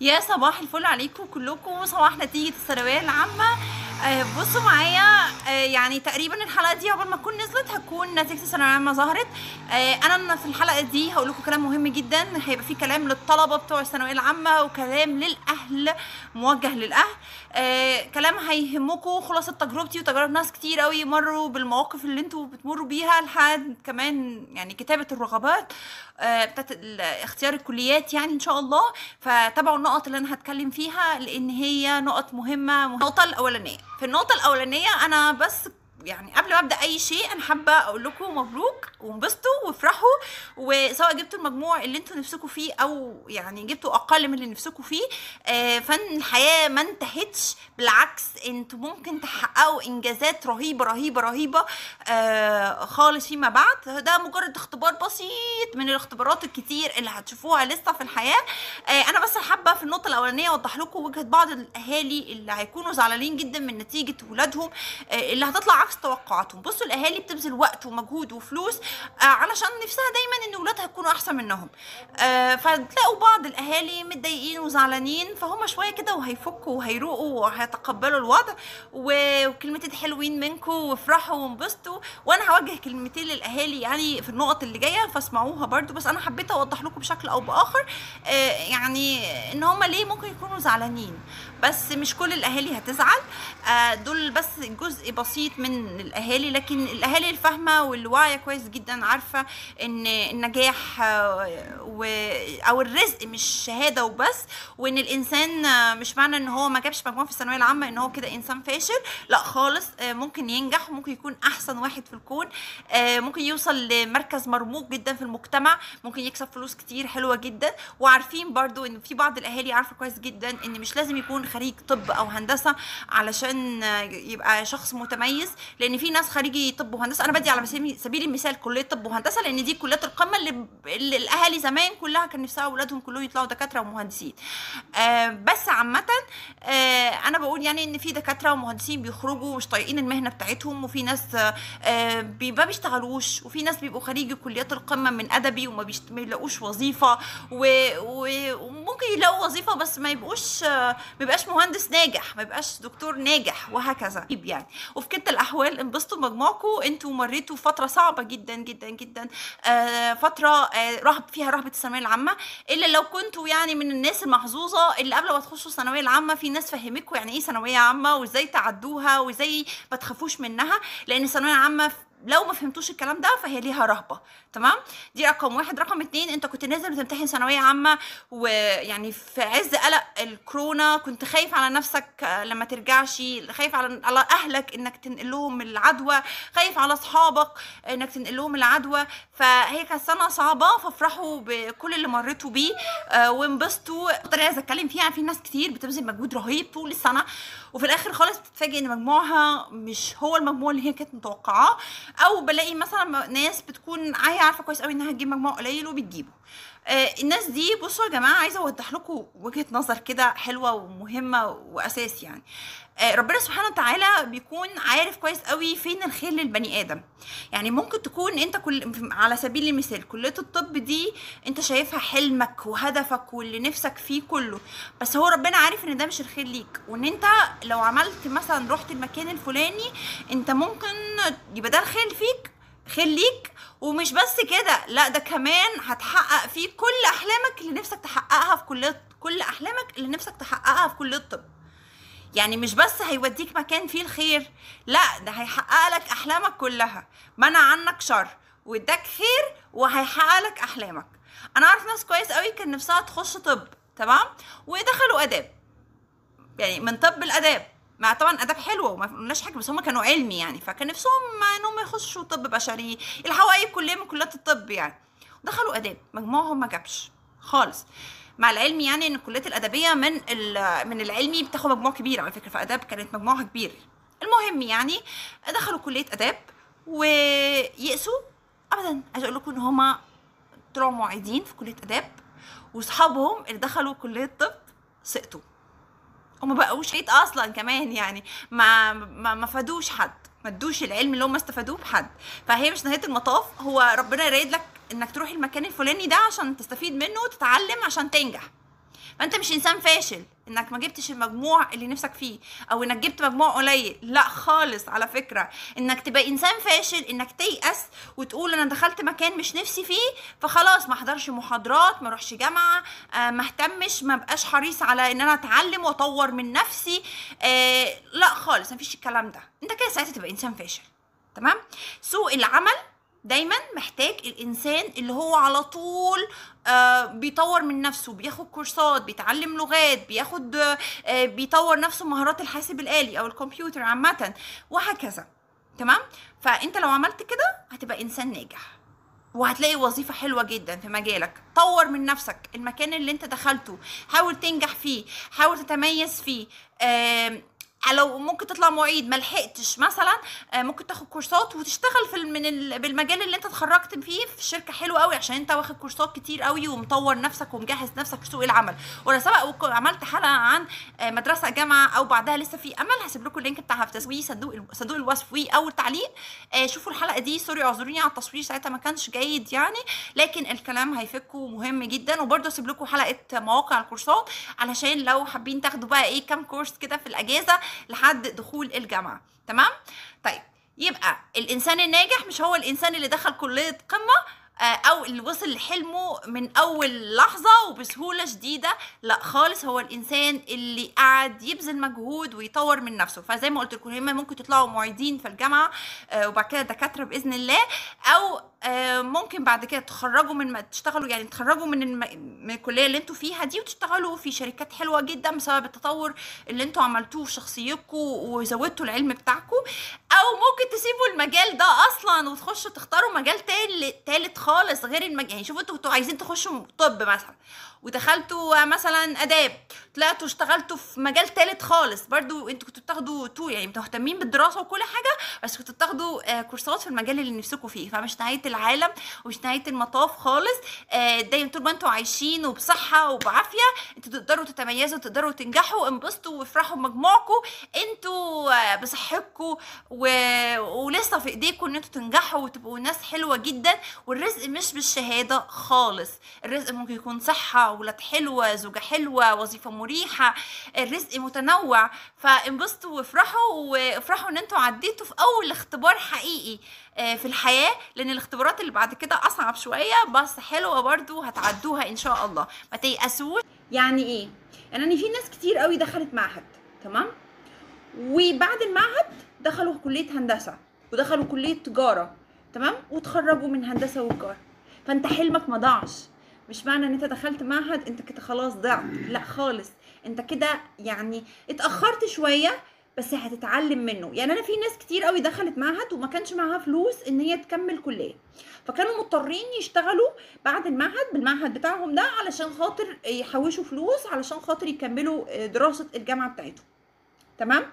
يا صباح الفل عليكم كلكم صباح نتيجة الثانوية العامة آه، بصوا معايا آه، يعني تقريبا الحلقة دي قبل ما تكون نزلت هتكون نتيجة الثانوية العامة ظهرت آه، انا في الحلقة دي هقول لكم كلام مهم جدا هيبقى في كلام للطلبة بتوع الثانوية العامة وكلام للأهل موجه للأهل آه، كلام هيهمكم خلاصة تجربتي وتجارب ناس كتير قوي مروا بالمواقف اللي انتوا بتمروا بيها لحد كمان يعني كتابة الرغبات آه، بتاعت ال- اختيار الكليات يعني ان شاء الله فتابعوا النقط اللي انا هتكلم فيها لان هي نقط مهمه النقطه الاولانيه في النقطه الاولانيه انا بس يعني قبل ما ابدا اي شيء انا حابه اقول لكم مبروك وانبسطوا وافرحوا وسواء جبتوا المجموع اللي انتوا نفسكم فيه او يعني جبتوا اقل من اللي نفسكم فيه آه، فن الحياه ما انتهتش بالعكس انتوا ممكن تحققوا انجازات رهيبه رهيبه رهيبه آه، خالص فيما بعد ده مجرد اختبار بسيط من الاختبارات الكتير اللي هتشوفوها لسه في الحياه آه، انا بس حابه في النقطه الاولانيه اوضح لكم وجهه بعض الاهالي اللي هيكونوا زعلانين جدا من نتيجه ولادهم آه، اللي هتطلع عكس توقعاتهم بصوا الاهالي بتبذل وقت ومجهود وفلوس آه، علشان نفسها دايما ان ولادها يكونوا احسن منهم آه، فتلاقوا بعض الاهالي متضايقين وزعلانين فهم شويه كده وهيفكوا وهيروقوا وهيتقبلوا الوضع و- وكلمتين حلوين منكم وافرحوا وانبسطوا وانا هوجه كلمتين للاهالي يعني في النقط اللي جايه فاسمعوها برضو بس انا حبيت اوضح لكم بشكل او باخر آه، يعني ان هم ليه ممكن يكونوا زعلانين بس مش كل الاهالي هتزعل آه، دول بس جزء بسيط من الاهالي لكن الاهالي الفاهمه واللي واعيه كويس جدا عارفه ان النجاح آه، و او الرزق مش شهاده وبس وان الانسان آه، مش معنى ان هو ما جابش مجموع في الثانويه العامه ان هو كده انسان فاشل لا خالص آه، ممكن ينجح وممكن يكون احسن واحد في الكون آه، ممكن يوصل لمركز مرموق جدا في المجتمع ممكن يكسب فلوس كتير حلوه جدا وعارفين برضو ان في بعض الاهالي عارفه كويس جدا ان مش لازم يكون خريج طب او هندسه علشان آه، يبقى شخص متميز لان في ناس خريجي طب وهندسه انا بدي على سبيل سبيل المثال كليه طب وهندسه لان دي كليات القمه اللي, اللي الاهالي زمان كلها كان نفسها اولادهم كلهم يطلعوا دكاتره ومهندسين آه بس عامه آه انا بقول يعني ان في دكاتره ومهندسين بيخرجوا مش طايقين المهنه بتاعتهم وفي ناس آه آه بي- ما بيشتغلوش وفي ناس بيبقوا خريجي كليات القمه من ادبي وما بيشت- ما بيلاقوش وظيفه و- و- وممكن يلاقوا وظيفه بس ما يبقوش آه ما يبقاش مهندس ناجح ما يبقاش دكتور ناجح وهكذا يعني وفي كلتا الاحوال انبسطوا بمجموعكم انتوا مريتوا فتره صعبه جدا جدا جدا آه فتره آه رهب فيها رهبه الثانويه العامه الا لو كنتوا يعني من الناس المحظوظه اللي قبل ما تخشوا الثانويه العامه في ناس فهمتكم يعني ايه ثانويه عامه وازاي تعدوها وازاي ما تخافوش منها لان الثانويه العامه لو ما فهمتوش الكلام ده فهي ليها رهبه تمام دي رقم واحد رقم اتنين انت كنت نازل وتمتحن ثانويه عامه ويعني في عز قلق الكورونا كنت خايف على نفسك آه، لما ترجعش خايف على على اهلك انك تنقل لهم العدوى خايف على اصحابك انك تنقل لهم العدوى فهي كانت سنه صعبه فافرحوا بكل اللي مريتوا بيه آه، وانبسطوا النقطة اللي عايزه اتكلم فيها في ناس كتير بتبذل مجهود رهيب طول السنه وفي الاخر خالص بتتفاجئ ان مجموعها مش هو المجموع اللي هي كانت متوقعاه او بلاقي مثلا ناس بتكون هي عارفه كويس قوي انها هتجيب مجموع قليل وبتجيبه آه، الناس دي بصوا يا جماعه عايزه اوضح لكم وجهه نظر كده حلوه ومهمه واساس يعني آه، ربنا سبحانه وتعالى بيكون عارف كويس قوي فين الخير للبني ادم يعني ممكن تكون انت كل على سبيل المثال كليه الطب دي انت شايفها حلمك وهدفك واللي نفسك فيه كله بس هو ربنا عارف ان ده مش الخير ليك وان انت لو عملت مثلا رحت المكان الفلاني انت ممكن يبقى ده الخير فيك خير ليك ومش بس كده لا ده كمان هتحقق فيه كل احلامك اللي نفسك تحققها في كليه كل احلامك اللي نفسك تحققها في كليه الطب يعني مش بس هيوديك مكان فيه الخير لا ده هيحقق لك احلامك كلها منع عنك شر واداك خير وهيحقق لك احلامك انا اعرف ناس كويس قوي كان نفسها تخش طب تمام ودخلوا اداب يعني من طب الاداب مع طبعا اداب حلوه وما قلناش حاجه بس هم كانوا علمي يعني فكان نفسهم انهم يخشوا طب بشري يلحقوا اي كليه من كليات الطب يعني دخلوا اداب مجموعهم ما جابش خالص مع العلم يعني ان الكليات الادبيه من ال- من العلمي بتاخد مجموع كبير على فكره فاداب كانت مجموعها كبير المهم يعني دخلوا كليه اداب ويأسوا ابدا عايز اقول لكم ان هما طلعوا معيدين في كليه اداب واصحابهم اللي دخلوا كليه طب سقطوا وما بقوش حيط اصلا كمان يعني ما ما ما فادوش حد ما ادوش العلم اللي هم استفادوه بحد فهي مش نهايه المطاف هو ربنا يريد لك انك تروح المكان الفلاني ده عشان تستفيد منه وتتعلم عشان تنجح فانت مش انسان فاشل انك ما جبتش المجموع اللي نفسك فيه او انك جبت مجموع قليل لا خالص على فكره انك تبقى انسان فاشل انك تيأس وتقول انا دخلت مكان مش نفسي فيه فخلاص ما احضرش محاضرات ما اروحش جامعه آه ما اهتمش ما بقاش حريص على ان انا اتعلم واطور من نفسي آه لا خالص ما فيش الكلام ده انت كده ساعتها تبقى انسان فاشل تمام سوق العمل دايما محتاج الانسان اللي هو على طول آه بيطور من نفسه بياخد كورسات بيتعلم لغات بياخد آه بيطور نفسه مهارات الحاسب الالي او الكمبيوتر عامه وهكذا تمام فانت لو عملت كده هتبقى انسان ناجح وهتلاقي وظيفة حلوة جدا في مجالك طور من نفسك المكان اللي انت دخلته حاول تنجح فيه حاول تتميز فيه آه لو ممكن تطلع معيد ما لحقتش مثلا ممكن تاخد كورسات وتشتغل في من ال... بالمجال اللي انت اتخرجت فيه في شركه حلوه قوي عشان انت واخد كورسات كتير قوي ومطور نفسك ومجهز نفسك في سوق العمل وانا سبق عملت حلقه عن مدرسه جامعه او بعدها لسه في امل هسيب لكم اللينك بتاعها في تسويق صندوق صندوق الوصف واول تعليق شوفوا الحلقه دي سوري اعذروني على التصوير ساعتها ما كانش جيد يعني لكن الكلام هيفكوا مهم جدا وبرده اسيب لكم حلقه مواقع الكورسات علشان لو حابين تاخدوا بقى ايه كام كورس كده في الاجازه لحد دخول الجامعه تمام طيب يبقى الانسان الناجح مش هو الانسان اللي دخل كليه قمه او اللي وصل لحلمه من اول لحظه وبسهوله شديده لا خالص هو الانسان اللي قاعد يبذل مجهود ويطور من نفسه فزي ما قلت لكم هم ممكن تطلعوا معيدين في الجامعه وبعد كده دكاتره باذن الله او ممكن بعد كده تخرجوا من ما تشتغلوا يعني تخرجوا من الم... من الكليه اللي انتوا فيها دي وتشتغلوا في شركات حلوه جدا بسبب التطور اللي انتوا عملتوه في شخصيتكم وزودتوا العلم بتاعكم او ممكن تسيبوا المجال ده اصلا وتخشوا تختاروا مجال تالت خالص غير المجال يعني شوفوا انتوا عايزين تخشوا طب مثلا ودخلتوا مثلا اداب طلعتوا اشتغلتوا في مجال تالت خالص برضو انتوا كنتوا بتاخدوا تو يعني مهتمين بالدراسه وكل حاجه بس كنتوا بتاخدوا كورسات في المجال اللي نفسكم فيه فمش نهايه العالم ومش نهايه المطاف خالص دايما طول ما انتوا عايشين وبصحه وبعافيه انتوا تقدروا تتميزوا تقدروا تنجحوا انبسطوا وافرحوا بمجموعكم انتوا بصحتكم و... ولسه في ايديكم ان انتوا تنجحوا وتبقوا ناس حلوه جدا والرزق مش بالشهاده خالص الرزق ممكن يكون صحه ولاد حلوه زوجه حلوه وظيفه مريحه الرزق متنوع فانبسطوا وافرحوا وافرحوا ان انتوا عديتوا في اول اختبار حقيقي في الحياه لان الاختبارات اللي بعد كده اصعب شويه بس حلوه برضو هتعدوها ان شاء الله ما تيأسوش يعني ايه يعني في ناس كتير قوي دخلت معهد تمام وبعد المعهد دخلوا كليه هندسه ودخلوا كليه تجاره تمام وتخرجوا من هندسه وتجاره فانت حلمك ما ضاعش مش معنى ان انت دخلت معهد انت كده خلاص ضعت لا خالص انت كده يعني اتاخرت شويه بس هتتعلم منه يعني انا في ناس كتير قوي دخلت معهد وما كانش معاها فلوس ان هي تكمل كليه فكانوا مضطرين يشتغلوا بعد المعهد بالمعهد بتاعهم ده علشان خاطر يحوشوا فلوس علشان خاطر يكملوا دراسه الجامعه بتاعتهم تمام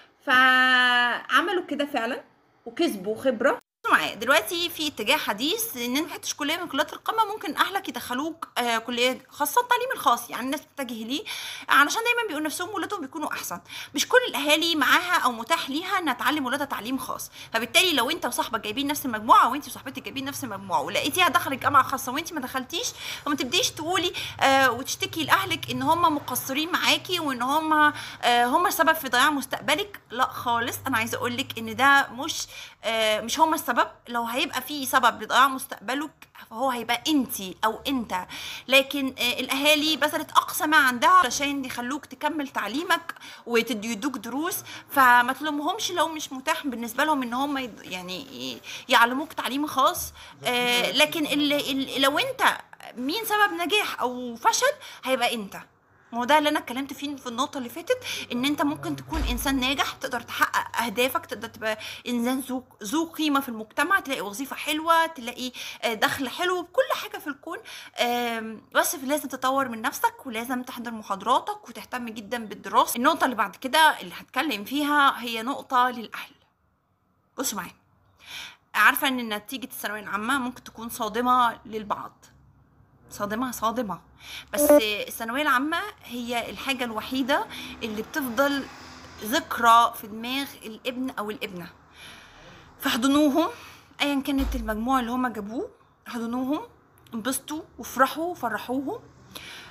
فعملوا كده فعلا وكسبوا خبره معايا دلوقتي في اتجاه حديث ان انت محتاج كليه من كليات القمه ممكن اهلك يدخلوك آه كليه خاصه التعليم الخاص يعني الناس بتتجه ليه علشان دايما بيقولوا نفسهم ولادهم بيكونوا احسن مش كل الاهالي معاها او متاح ليها انها تعلم ولادها تعليم خاص فبالتالي لو انت وصاحبك جايبين نفس المجموعه وانت وصاحبتك جايبين نفس المجموعه ولقيتيها دخلت جامعه خاصه وانت ما دخلتيش فما تبديش تقولي آه وتشتكي لاهلك ان هم مقصرين معاكي وان هم آه هم السبب في ضياع مستقبلك لا خالص انا عايزه اقول لك ان ده مش آه مش هم السبب لو هيبقى في سبب لضياع مستقبلك فهو هيبقى انت او انت لكن آه الاهالي بذلت اقصى ما عندها علشان يخلوك تكمل تعليمك ويدوك دروس فما تلومهمش لو مش متاح بالنسبه لهم ان هم يعني يعلموك تعليم خاص آه لكن اللي اللي لو انت مين سبب نجاح او فشل هيبقى انت ما هو ده اللي انا اتكلمت فيه في النقطه اللي فاتت ان انت ممكن تكون انسان ناجح تقدر تحقق اهدافك تقدر تبقى انسان ذو ذو قيمه في المجتمع تلاقي وظيفه حلوه تلاقي دخل حلو بكل حاجه في الكون بس لازم تطور من نفسك ولازم تحضر محاضراتك وتهتم جدا بالدراسه النقطه اللي بعد كده اللي هتكلم فيها هي نقطه للاهل بصوا معايا عارفه ان نتيجه الثانويه العامه ممكن تكون صادمه للبعض صادمه صادمه بس الثانويه العامه هي الحاجه الوحيده اللي بتفضل ذكرى في دماغ الابن او الابنه فاحضنوهم ايا كانت المجموع اللي هما جابوه احضنوهم انبسطوا وافرحوا وفرحوهم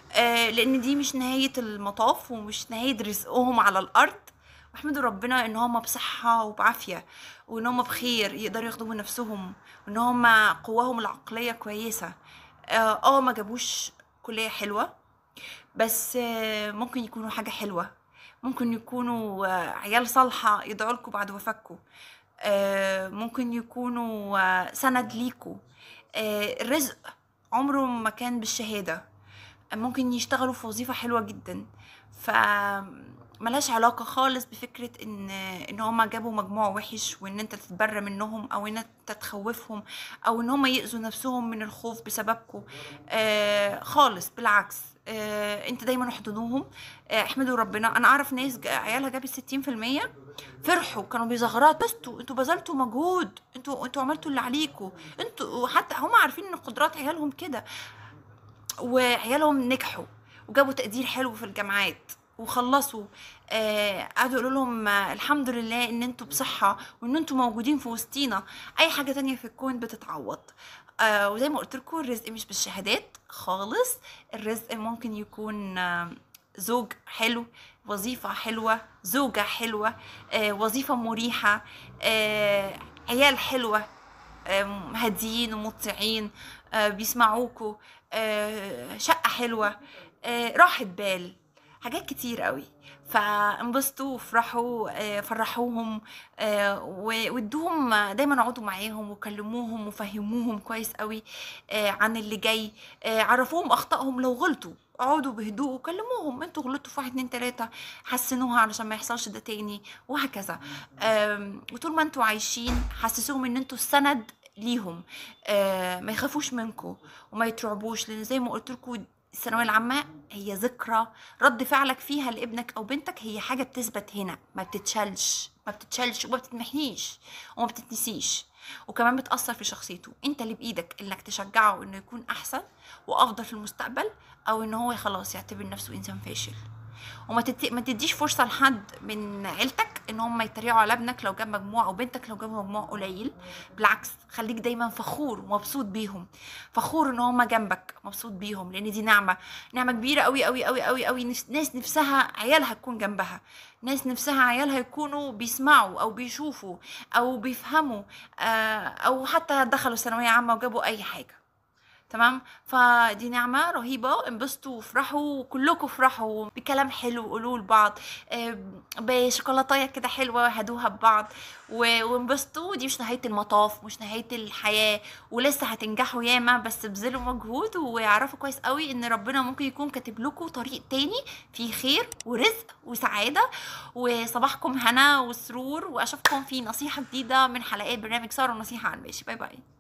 آه لان دي مش نهايه المطاف ومش نهايه رزقهم على الارض واحمدوا ربنا ان هم بصحه وبعافيه وان هم بخير يقدروا يخدموا نفسهم وان هم قواهم العقليه كويسه اه آه، ما جابوش كليه حلوه بس آه، ممكن يكونوا حاجه حلوه ممكن يكونوا آه، عيال صالحه يدعوا لكم بعد وفاتكم آه، ممكن يكونوا آه، سند ليكوا آه، الرزق عمره ما كان بالشهادة ممكن يشتغلوا في وظيفة حلوة جدا ف ملهاش علاقة خالص بفكرة ان ان هما جابوا مجموع وحش وان انت تتبرى منهم او ان انت تخوفهم او ان هما يأذوا نفسهم من الخوف بسببكم آه خالص بالعكس آه انت دايما احضنوهم آه احمدوا ربنا انا اعرف ناس جا- عيالها جابت 60% فرحوا كانوا بيزغرطوا بس انتوا انتوا بذلتوا مجهود انتوا انتوا عملتوا اللي عليكم انتوا حتى هم عارفين ان قدرات عيالهم كده وعيالهم نجحوا وجابوا تقدير حلو في الجامعات وخلصوا آه قعدوا يقولوا لهم آه الحمد لله ان انتوا بصحة وان انتوا موجودين في وسطينا اي حاجة تانية في الكون بتتعوض آه وزي ما قلت لكم الرزق مش بالشهادات خالص الرزق ممكن يكون آه زوج حلو وظيفة حلوة زوجة حلوة آه وظيفة مريحة آه عيال حلوة آم، هاديين ومطيعين آه، بيسمعوكوا آه، شقة حلوة آه، راحة بال حاجات كتير قوي فانبسطوا وافرحوا آه، فرحوهم آه، و- وادوهم دايما اقعدوا معاهم وكلموهم وفهموهم كويس قوي آه، عن اللي جاي آه، عرفوهم اخطائهم لو غلطوا اقعدوا بهدوء وكلموهم انتوا غلطتوا في واحد اتنين تلاته حسنوها علشان ما يحصلش ده تاني وهكذا آم، وطول ما انتوا عايشين حسسوهم ان انتوا السند ليهم آه، ما يخافوش منكم وما يترعبوش لان زي ما قلت لكم الثانويه العامه هي ذكرى رد فعلك فيها لابنك او بنتك هي حاجه بتثبت هنا ما بتتشالش ما بتتشالش وما بتتمحيش وما بتتنسيش وكمان بتأثر في شخصيته انت اللي بايدك انك تشجعه انه يكون احسن وافضل في المستقبل او ان هو خلاص يعتبر نفسه انسان فاشل وما تت... ما تديش فرصه لحد من عيلتك ان هم يتريقوا على ابنك لو جاب مجموع او بنتك لو جاب مجموع قليل بالعكس خليك دايما فخور ومبسوط بيهم فخور ان هم جنبك مبسوط بيهم لان دي نعمه نعمه كبيره قوي قوي قوي قوي قوي ناس ناس نفسها عيالها تكون جنبها ناس نفسها عيالها يكونوا بيسمعوا او بيشوفوا او بيفهموا آه، او حتى دخلوا ثانويه عامه وجابوا اي حاجه تمام فدي نعمة رهيبة انبسطوا وافرحوا كلكم افرحوا بكلام حلو قولوه لبعض آم، بشوكولاتاية كده حلوة هدوها ببعض و- وانبسطوا دي مش نهاية المطاف مش نهاية الحياة ولسه هتنجحوا ياما بس بذلوا مجهود واعرفوا كويس قوي ان ربنا ممكن يكون كاتب لكم طريق تاني فيه خير ورزق وسعادة وصباحكم هنا وسرور واشوفكم في نصيحة جديدة من حلقات برنامج سارة ونصيحة عن ماشي باي باي